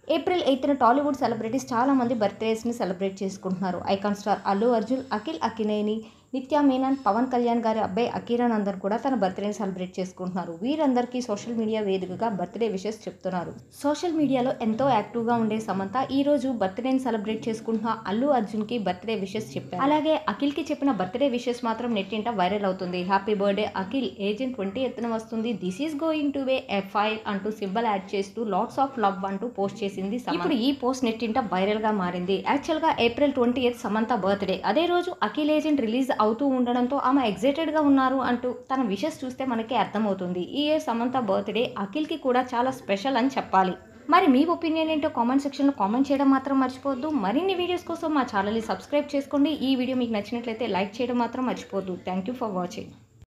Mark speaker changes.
Speaker 1: April ఎయిత్న Tollywood celebrities చాలామంది బర్త్డేస్ని celebrate చేసుకుంటున్నారు ఐకాన్ స్టార్ అల్లు అర్జున్ అఖిల్ అకినేని నిత్యా మీనన్ పవన్ కళ్యాణ్ గారి అబ్బాయి అకీరన్ అందరు కూడా తన బర్త్డేని సెలబ్రేట్ చేసుకుంటున్నారు వీరందరికీ సోషల్ మీడియా వేదికగా బర్త్డే విషెస్ చెప్తున్నారు సోషల్ మీడియాలో ఎంతో యాక్టివ్గా ఉండే సమంత ఈ రోజు బర్త్డేని సెలబ్రేట్ చేసుకుంటున్న అల్లు అర్జున్కి బర్త్డే విషెస్ చెప్పారు అలాగే అఖిల్కి చెప్పిన బర్త్డే విషెస్ మాత్రం నెట్టింట వైరల్ అవుతుంది happy birthday Akhil agent twenty ఎత్తున వస్తుంది this is going to way a file అంటూ సింబల్ యాడ్ చేస్తూ లాట్స్ ఆఫ్ లవ్ అంటూ పోస్ట్ చేసింది సమంత. ఇప్పుడు ఈ పోస్ట్ నెట్టింట వైరల్ గా మారింది యాక్చువల్ గా April twenty eighth Samantha birthday అదే రోజు అఖిల్ ఏజెంట్ రిలీజ్ అవుతూ ఉండడంతో ఆమె ఎగ్జైటెడ్ గా ఉన్నారు అంటూ తన విషెస్ చూస్తే మనకి అర్థమవుతుంది ఈ ఇయర్ సమంత బర్త్డే అఖిల్ కి కూడా చాలా స్పెషల్ అని చెప్పాలి మరి మీ ఒపీనియన్ ఏంటో కామెంట్ సెక్షన్లో కామెంట్ చేయడం మాత్రం మర్చిపోవద్దు మరిన్ని వీడియోస్ కోసం మా ఛానల్ని సబ్స్క్రైబ్ చేసుకోండి ఈ వీడియో మీకు నచ్చినట్లయితే లైక్ చేయడం మాత్రం మర్చిపోవద్దు థ్యాంక్ యూ ఫర్ వాచింగ్